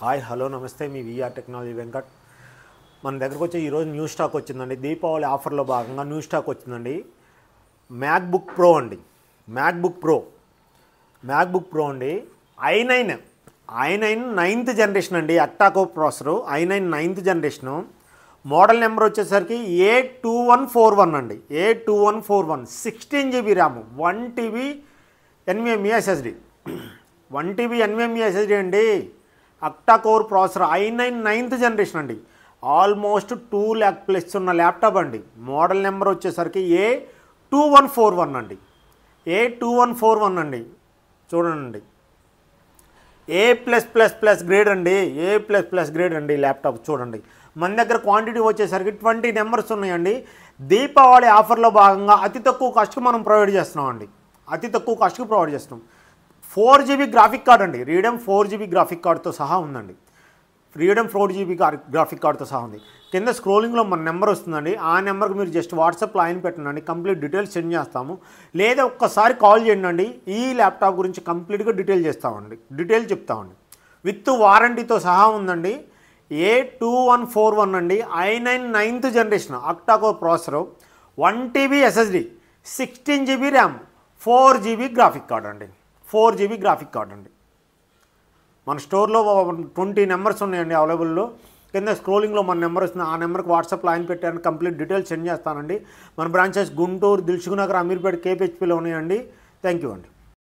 hi hello నమస్తే మీ VR technology Venkat మన దగ్గరకు వచ్చే ఈరోజు న్యూ స్టాక్ వచ్చిందండి దీపావళి ఆఫర్లో భాగంగా న్యూ స్టాక్ వచ్చిందండి మ్యాక్బుక్ ప్రో అండి మ్యాక్బుక్ ప్రో మ్యాక్బుక్ ప్రో అండి I nine I nine ninth generation అండి octa core processor I nine ninth generation model number వచ్చేసరికి A two one four one అండి A two one four one sixteen GB RAM one TB NVMe SSD one TB NVMe SSD అండి octa core processor I nine ninth generation అండి almost two lakh plus ఉన్న laptop అండి model number వచ్చేసరికి A two one four one అండి A two one four one అండి చూడండి A plus plus plus grade అండి A plus plus grade అండి laptop చూడండి మన దగ్గర క్వాంటిటీ వచ్చేసరికి ట్వంటీ నెంబర్స్ ఉన్నాయండి దీపావళి ఆఫర్లో భాగంగా అతి తక్కువ కాస్ట్కి మనం ప్రొవైడ్ చేస్తున్నాం అండి అతి తక్కువ కాస్ట్కి ప్రొవైడ్ చేస్తున్నాం ఫోర్ జీబీ గ్రాఫిక్ కార్డ్ అండి రీడమ్ ఫోర్ జీబీ గ్రాఫిక్ కార్డ్తో సహా ఉందండి ఫ్రీడమ్ ఫోర్ జీబీ గ్రాఫిక్ కార్డ్తో సహా ఉంది కింద స్క్రోలింగ్లో మన నెంబర్ వస్తుందండి ఆ నెంబర్కి మీరు జస్ట్ వాట్సాప్లో ఆయన పెట్టండి కంప్లీట్ డీటెయిల్స్ సెండ్ చేస్తాము లేదా ఒక్కసారి కాల్ చేయండి అండి ఈ ల్యాప్టాప్ గురించి కంప్లీట్గా డీటెయిల్ చేస్తామండి డీటెయిల్ చెప్తామండి విత్ వారంటీతో సహా ఉందండి A two one four one అండి I nine ninth generation octa core processor one TB SSD sixteen GB RAM four GB graphic card అండి ఫోర్ జీబీ గ్రాఫిక్ కార్డ్ అండి మన స్టోర్లో ట్వంటీ నెంబర్స్ ఉన్నాయండి అవైలబుల్లో కింద స్క్రోలింగ్లో మన నెంబర్ వస్తుంది ఆ నెంబర్కి వాట్సాప్లో ఆయన పెట్టాను కంప్లీట్ డీటెయిల్స్ సెండ్ చేస్తానండి మన బ్రాంచెస్ గుంటూరు దిల్సుఖ్ నగర్ అమీర్పేట కేపీహెచ్పీలో ఉన్నాయండి థ్యాంక్ యూ అండి